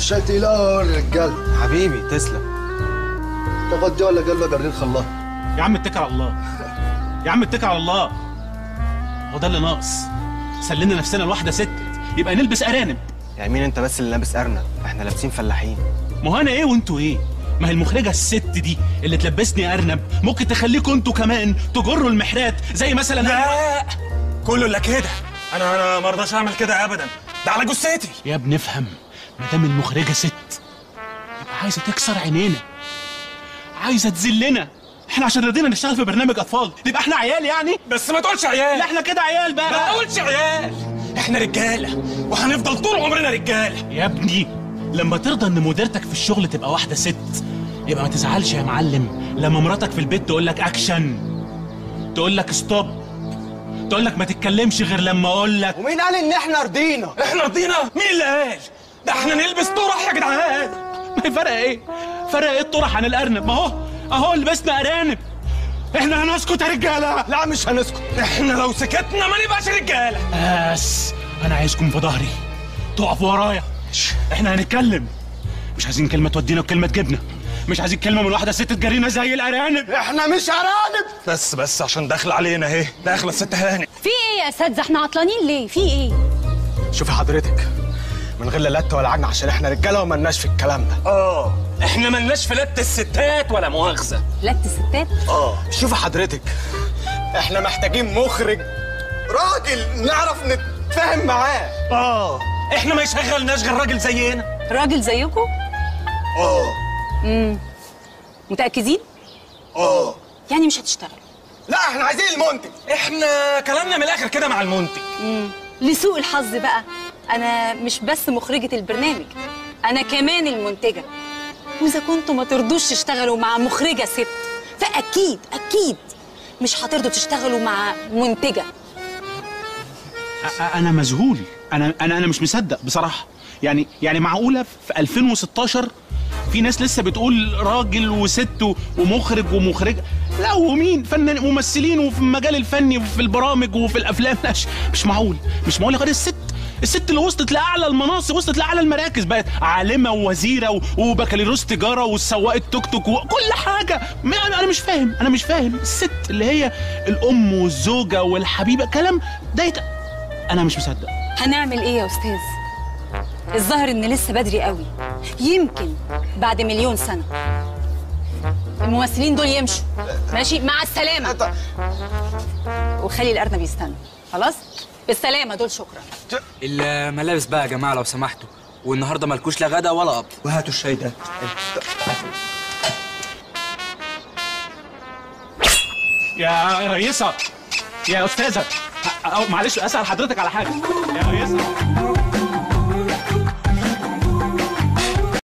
الشاي تقيل قوي الرجال حبيبي تسلم تاخد دي ولا قلبك قرين خلاص يا عم اتكل على الله يا عم اتكل على الله هو ده اللي ناقص سلمنا نفسنا لواحده ست يبقى نلبس ارانب يعني مين انت بس اللي لابس ارنب احنا لابسين فلاحين ما هو انا ايه وانتوا ايه ما هي المخرجه الست دي اللي تلبسني ارنب ممكن تخليكوا انتوا كمان تجروا المحرات زي مثلا لا كله الا كده انا انا ما ارضاش اعمل كده ابدا ده على جثتي يا ابني افهم ما دام المخرجه ست يبقى عايزه تكسر عينينا عايزه تذلنا احنا عشان رضينا نشتغل في برنامج اطفال يبقى احنا عيال يعني بس ما تقولش عيال لا احنا كده عيال ما بقى تقولش عيال احنا رجاله وهنفضل طول عمرنا رجاله يا ابني لما ترضى ان مديرتك في الشغل تبقى واحده ست يبقى ما تزعلش يا معلم لما مراتك في البيت تقول لك اكشن تقول لك ستوب تقول لك ما تتكلمش غير لما اقول لك ومين قال ان احنا رضينا احنا رضينا مين اللي قال ده احنا نلبس طرح يا جدعان ما هي فرق ايه فرق ايه الطرح عن الارنب ما هو اهو لبسنا ارانب احنا هنسكت يا رجاله لا مش هنسكت احنا لو سكتنا ما نبقاش رجاله بس انا عايزكم في ظهري تقفوا ورايا احنا هنتكلم مش عايزين كلمه تودينا وكلمه تجيبنا مش عايزين كلمه من واحده ست تجرينا زي الارانب احنا مش ارانب بس بس عشان داخل علينا اهي داخله الست هاني في ايه يا اساتذه احنا عطلانين ليه في ايه شوفي حضرتك من غير لا لت ولا عجن عشان احنا رجاله وملناش في الكلام ده اه احنا ملناش في لت الستات ولا مؤاخذه لت ستات اه شوفي حضرتك احنا محتاجين مخرج راجل نعرف نتفاهم معاه اه احنا ما يشغلناش غير راجل زينا راجل زيكم اه امم متاكدين اه يعني مش هتشتغلوا لا احنا عايزين المنتج احنا كلامنا من الاخر كده مع المنتج امم لسوء الحظ بقى انا مش بس مخرجه البرنامج انا كمان المنتجه واذا كنتوا ما ترضوش تشتغلوا مع مخرجه ست فاكيد اكيد مش هترضوا تشتغلوا مع منتجه أ- انا مذهول انا انا انا مش مصدق بصراحه يعني يعني معقوله في 2016 في ناس لسه بتقول راجل وست و- ومخرج ومخرجه لا ومين فنان ممثلين وفي المجال الفني وفي البرامج وفي الافلام لا مش, مش معقول مش معقول غير الست الست اللي وصلت لاعلى المناصب وصلت لاعلى المراكز بقت عالمه ووزيره و- وبكالوريوس تجاره والسواق التوك توك وكل حاجه ما انا أنا مش فاهم انا مش فاهم الست اللي هي الام والزوجه والحبيبه كلام ده يت... انا مش مصدق هنعمل ايه يا استاذ الظاهر ان لسه بدري قوي يمكن بعد مليون سنه الممثلين دول يمشوا ماشي مع السلامه وخلي الارنب يستنى خلاص بالسلامه دول شكرا الملابس بقى يا جماعه لو سمحتوا والنهارده مالكوش لا غدا ولا قبض وهاتوا الشاي ده يا رئيسة يا أستاذة أ- أو معلش أسأل حضرتك على حاجة يا رئيسة